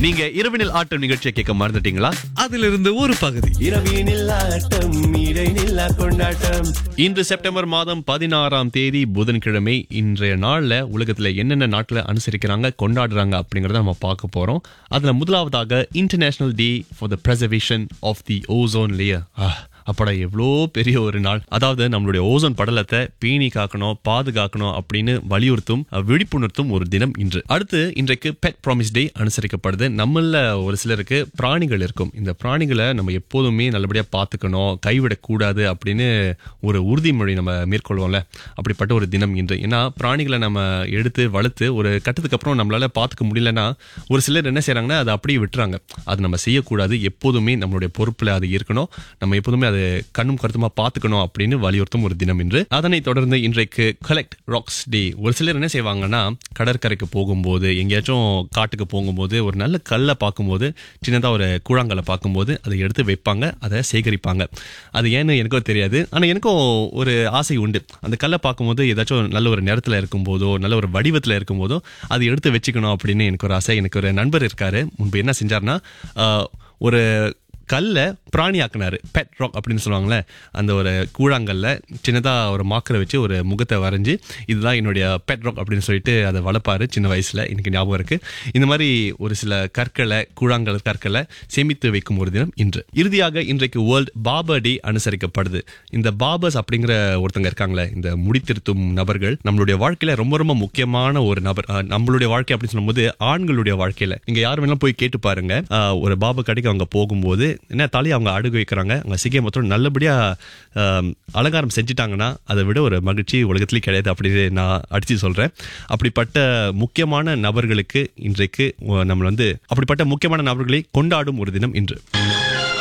நீங்க இரவினில் ஆட்டம் நிகழ்ச்சியை கேட்க மறந்துட்டீங்களா அதிலிருந்து ஒரு பகுதி இரவினில் ஆட்டம் இடைநில்லா கொண்டாட்டம் இன்று செப்டம்பர் மாதம் பதினாறாம் தேதி புதன்கிழமை இன்றைய நாள்ல உலகத்துல என்னென்ன நாட்டுல அனுசரிக்கிறாங்க கொண்டாடுறாங்க அப்படிங்கறத நம்ம பார்க்க போறோம் அதுல முதலாவதாக international day for the preservation of the ozone layer அப்படா எவ்வளோ பெரிய ஒரு நாள் அதாவது நம்மளுடைய ஓசோன் படலத்தை பேணி காக்கணும் பாதுகாக்கணும் அப்படின்னு வலியுறுத்தும் அஹ், விழிப்புணர்த்தும் ஒரு தினம் இன்று அடுத்து இன்றைக்கு பெட் ப்ராமிஸ் டே அனுசரிக்கப்படுது நம்மள ஒரு சிலருக்கு பிராணிகள் இருக்கும் இந்த பிராணிகளை நம்ம எப்போதுமே நல்லபடியா பார்த்துக்கணும் கைவிடக்கூடாது அப்படின்னு ஒரு உறுதிமொழி நம்ம மேற்கொள்வோம்ல அப்படிப்பட்ட ஒரு தினம் இன்று ஏன்னா பிராணிகளை நம்ம எடுத்து வளர்த்து ஒரு கட்டத்துக்கு அப்புறம் நம்மளால பார்த்துக்க முடியலன்னா ஒரு சிலர் என்ன செய்றாங்கன்னா அதை அப்படியே விட்டுறாங்க அது நம்ம செய்யக்கூடாது எப்போதுமே நம்மளுடைய பொறுப்புல அது இருக்கணும் நம்ம எப்போதுமே அது கண்ணும் கருத்துமா பார்த்துக்கணும் அப்படின்னு வலியுறுத்தும் ஒரு தினம் இன்று அதனைத் தொடர்ந்து இன்றைக்கு கலெக்ட் ராக்ஸ் டே ஒரு சிலர் என்ன செய்வாங்கன்னா கடற்கரைக்கு போகும்போது எங்கேயாச்சும் காட்டுக்கு போகும்போது ஒரு நல்ல கல்லை பார்க்கும்போது சின்னதா ஒரு கூழாங்கல்லை பார்க்கும்போது அதை எடுத்து வைப்பாங்க அதை சேகரிப்பாங்க அது ஏன்னு எனக்கும் தெரியாது ஆனா எனக்கும் ஒரு ஆசை உண்டு அந்த கல்லை பார்க்கும்போது ஏதாச்சும் நல்ல ஒரு நேரத்துல இருக்கும்போதோ நல்ல ஒரு வடிவத்துல இருக்கும்போதோ அதை எடுத்து வச்சுக்கணும் அப்படின்னு எனக்கு ஒரு ஆசை எனக்கு ஒரு நண்பர் இருக்காரு முன்பு என்ன செஞ்சாருன்னா ஆஹ், ஒரு கல்லை பிராணியாக்குனாரு பெட் ராக் அப்படின்னு சொல்லுவாங்கல்ல அந்த ஒரு கூழாங்கல்ல சின்னதா ஒரு மாக்கரை வச்சு ஒரு முகத்தை வரைஞ்சு இதுதான் என்னுடைய பெட் ராக் அப்படின்னு சொல்லிட்டு அதை வளர்ப்பாரு சின்ன வயசுல எனக்கு ஞாபகம் இருக்கு இந்த மாதிரி ஒரு சில கற்களை கூழாங்கல் கற்களை சேமித்து வைக்கும் ஒரு தினம் இன்று இறுதியாக இன்றைக்கு வேர்ல்ட் பாபர் டே அனுசரிக்கப்படுது இந்த பாபர்ஸ் அப்படிங்கிற ஒருத்தங்க இருக்காங்களே இந்த முடித்திருத்தும் நபர்கள் நம்மளுடைய வாழ்க்கையில ரொம்ப ரொம்ப முக்கியமான ஒரு நபர் அஹ், நம்மளுடைய வாழ்க்கை அப்படின்னு சொல்லும்போது ஆண்களுடைய வாழ்க்கையில நீங்க யார் வேணாலும் போய் கேட்டு பாருங்க அஹ், ஒரு பாபா கடைக்கு அவங்க போகும்போது என்ன தலையை அவங்க அடுகு வைக்கிறாங்க அவங்க சிகை மொத்தம் நல்லபடியா அஹ், அலங்காரம் செஞ்சுட்டாங்கன்னா அதை விட ஒரு மகிழ்ச்சி உலகத்திலேயே கிடையாது அப்படின்னு நான் அடிச்சு சொல்றேன் அப்படிப்பட்ட முக்கியமான நபர்களுக்கு இன்றைக்கு அஹ், நம்ம வந்து அப்படிப்பட்ட முக்கியமான நபர்களை கொண்டாடும் ஒரு தினம் இன்று